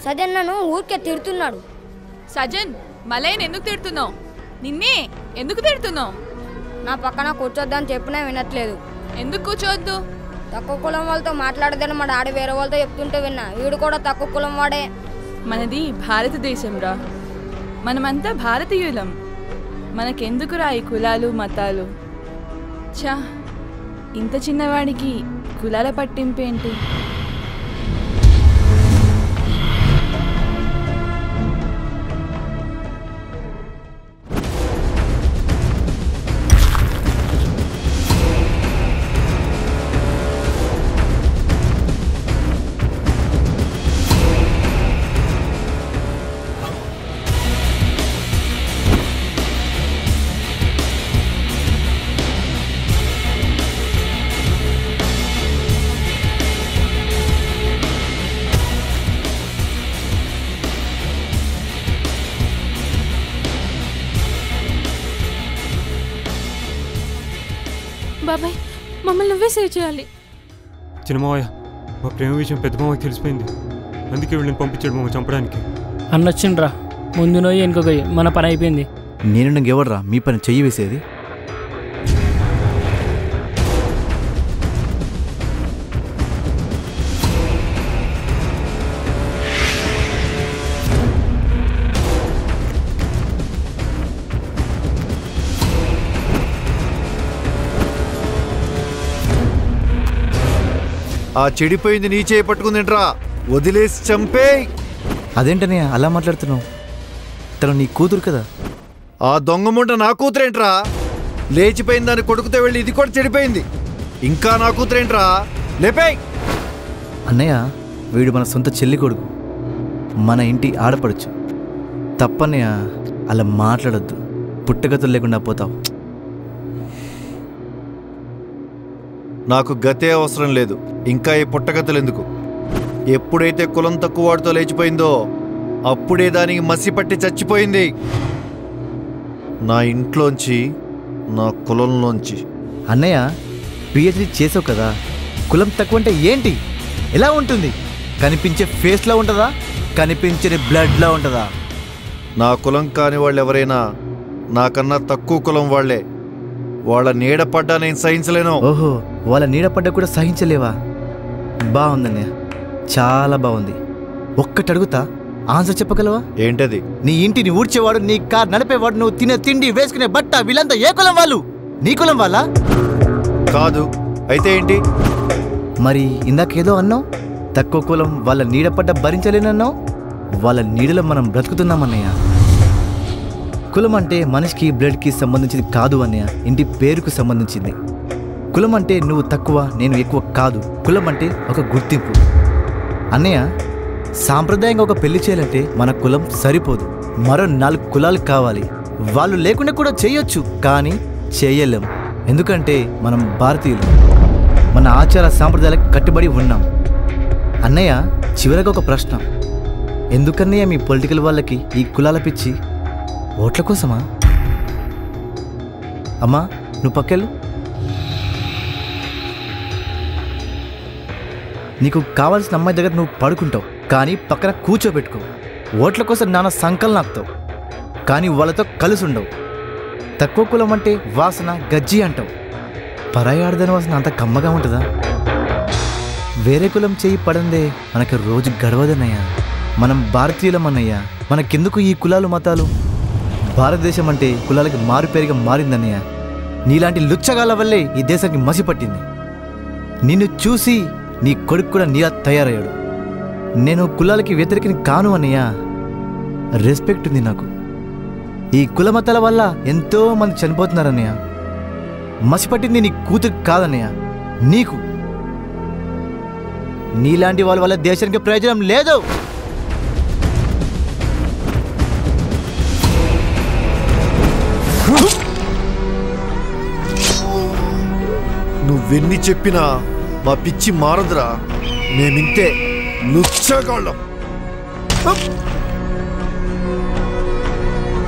సజన్ నన్ను ఊరికే తిడుతున్నాడు సజన్ మలైన్ ఎందుకు తిడుతున్నావు నిన్నే ఎందుకు తిడుతున్నావు నా పక్కన కూర్చోద్దని చెప్పినా వినట్లేదు ఎందుకు కూర్చోవద్దు తక్కువ కులం వాళ్ళతో మాట్లాడదని మా డాడీ వేరే వాళ్ళతో చెప్తుంటే విన్నా వీడు కూడా తక్కువ కులం వాడే మనది భారతదేశం రా మనమంతా భారతీయులం మనకెందుకురా ఈ కులాలు మతాలు ఛా ఇంత చిన్నవాడికి కులాల పట్టింపేంటి బాబాయ్ మమ్మల్ని నువ్వే సేవ్ చేయాలి చిన్నమావయ్య మా ప్రేమ విషయం పెద్ద మామకి తెలిసిపోయింది అందుకే వీళ్ళని పంపించాడు మమ్మల్ని చంపడానికి అన్నొచ్చిండ్రా ముందు నోయి వెనుక మన పని అయిపోయింది నేను ఇంకెవడరా మీ పని చెయ్యి వేసేది ఆ చెడిపోయింది నీ చేయి పట్టుకుందింట్రా వదిలేసి చంపే అదేంటనే అలా మాట్లాడుతున్నావు తను నీ కూతురు కదా ఆ దొంగ ముంట నా కూతురేంట్రా లేచిపోయింది దాని కొడుకుతో వెళ్ళి ఇది కూడా చెడిపోయింది ఇంకా నా కూతురేంట్రా లేపేయ్ అన్నయ్య వీడు మన సొంత చెల్లి కొడుకు మన ఇంటి ఆడపడచ్చు తప్పన్నయ్య అలా మాట్లాడొద్దు పుట్టగతులు లేకుండా పోతావు నాకు గతే అవసరం లేదు ఇంకా ఈ పుట్టగతులు ఎందుకు ఎప్పుడైతే కులం తక్కువ వాడితో లేచిపోయిందో అప్పుడే దానికి మసి పట్టి చచ్చిపోయింది నా ఇంట్లోంచి నా కులంలోంచి అన్నయ్య పిహెచ్డి చేసావు కదా కులం తక్కువ అంటే ఏంటి ఎలా ఉంటుంది కనిపించే ఫేస్లో ఉంటుందా కనిపించని బ్లడ్లో ఉంటుందా నా కులం కాని వాళ్ళు ఎవరైనా నాకన్నా తక్కువ కులం వాళ్ళే వాళ్ళ నీడ పడ్డా నేను సహించలేను ఓహో వాళ్ళ నీడపడ్డ కూడా సహించలేవా బాగుందన్నయ్య చాలా బాగుంది ఒక్కటి అడుగుతా ఆన్సర్ చెప్పగలవా ఏంటది నీ ఇంటిని ఊడ్చేవాడు నీ కార్ నడిపేవాడు నువ్వు తినే తిండి వేసుకునే బట్ట వీళ్ళంతా ఏ కులం వాళ్ళు నీ కులం వాళ్ళ కాదు అయితే ఏంటి మరి ఇందాకేదో అన్నావు తక్కువ కులం వాళ్ళ నీడపడ్డ భరించలేనన్నావు వాళ్ళ నీడలో మనం బ్రతుకుతున్నామన్నయ్య కులం అంటే మనిషికి బ్లడ్కి సంబంధించింది కాదు అన్నయ్య ఇంటి పేరుకు సంబంధించింది కులం అంటే నువ్వు తక్కువ నేను ఎక్కువ కాదు కులం అంటే ఒక గుర్తింపు అన్నయ్య సాంప్రదాయంగా ఒక పెళ్లి చేయాలంటే మన కులం సరిపోదు మరో నాలుగు కులాలు కావాలి వాళ్ళు లేకుండా కూడా చేయొచ్చు కానీ చేయలేం ఎందుకంటే మనం భారతీయులు మన ఆచార సాంప్రదాయాలకు కట్టుబడి ఉన్నాం అన్నయ్య చివరగా ఒక ప్రశ్న ఎందుకన్నయ్య మీ పొలిటికల్ వాళ్ళకి ఈ కులాల పిచ్చి ఓట్ల కోసమా అమ్మా నువ్వు పక్కెళ్ళు నీకు కావాల్సిన అమ్మాయి దగ్గర నువ్వు పడుకుంటావు కానీ పక్కన కూర్చోబెట్టుకో ఓట్ల కోసం నాన్న సంకల్ నాకుతావు కానీ వాళ్ళతో కలిసి ఉండవు తక్కువ కులం అంటే వాసన గజ్జి అంటావు పరాయి ఆడదని వాసన అంత కమ్మగా ఉంటుందా వేరే కులం చేయి పడందే మనకి రోజు గడవదన్నయ్యా మనం భారతీయులం అన్నయ్యా మనకెందుకు ఈ కులాలు మతాలు భారతదేశం అంటే కులాలకి మారుపేరుగా మారిందన్నయ్య నీలాంటి లుచ్చగాల వల్లే ఈ దేశానికి మసి పట్టింది నిన్ను చూసి నీ కొడుకు కూడా నీలా తయారయ్యాడు నేను కులాలకి వ్యతిరేకని కాను అన్నయ్య రెస్పెక్ట్ ఉంది నాకు ఈ కుల మతాల వల్ల ఎంతో మంది చనిపోతున్నారన్నయ్య మసిపట్టింది నీ కూతురు కాదన్నయ్య నీకు నీలాంటి వాళ్ళ వల్ల దేశానికి ప్రయోజనం లేదు నువ్వెన్ని చెప్పినా మా పిచ్చి మారదురా మేమింతే లుచ్చగాళ్ళం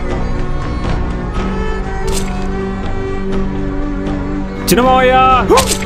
చిన్నమావయ్య